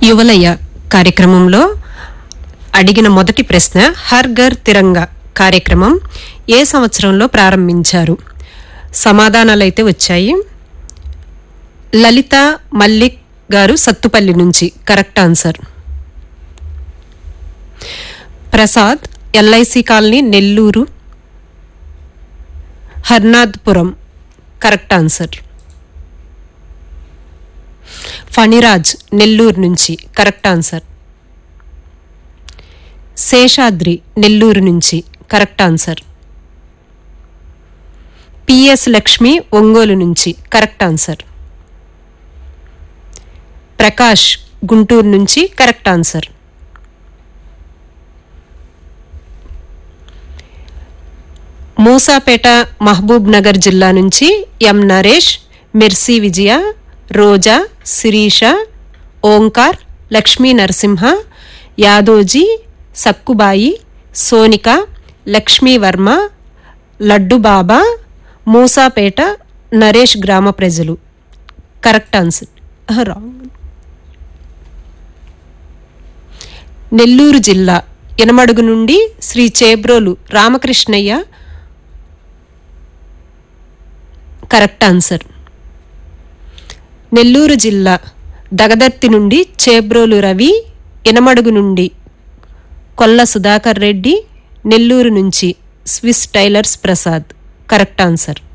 యువలయ కార్యక్రమంలో అడిగిన మొదటి ప్రశ్న హర్ ఘర్ తిరంగా కార్యక్రమం ఏ సంవత్సరంలో ప్రారంభించారు సమాధానాలైతే వచ్చాయి లలిత మల్లిక్ గారు సత్తుపల్లి నుంచి correct answer Prasad LIC colony Nellore Harnathpuram correct answer Phaniraj Nellore నుంచి కరెక్ట్ ఆన్సర్ శేషాద్రి నెల్లూరు నుంచి correct answer PS Lakshmi Ongole నుంచి కరెక్ట్ ఆన్సర్ ప్రకాష్ గుంటూరు నుంచి correct answer Musapeta Mahabubnagar జిల్లా నుంచి ఎం నరేష్ మిర్సి విజయ రోజా శిరీష ఓంకార్ లక్ష్మీ నరసింహ యాదోజీ సక్కుబాయి సోనిక లక్ష్మీ వర్మ లడ్డుబాబా మూసాపేట నరేష్ గ్రామ ప్రజలు కరెక్ట్ ఆన్సర్ రాంగ్ నెల్లూరు జిల్లా ఎనమడుగు నుండి శ్రీ చేబ్రోలు రామకృష్ణయ్య కరెక్ట్ ఆన్సర్ నెల్లూరు జిల్లా దగదర్తి నుండి చేబ్రోలు రవి ఎనమడుగు నుండి కొల్ల సుధాకర్ రెడ్డి నెల్లూరు నుంచి Swiss tailors Prasad correct answer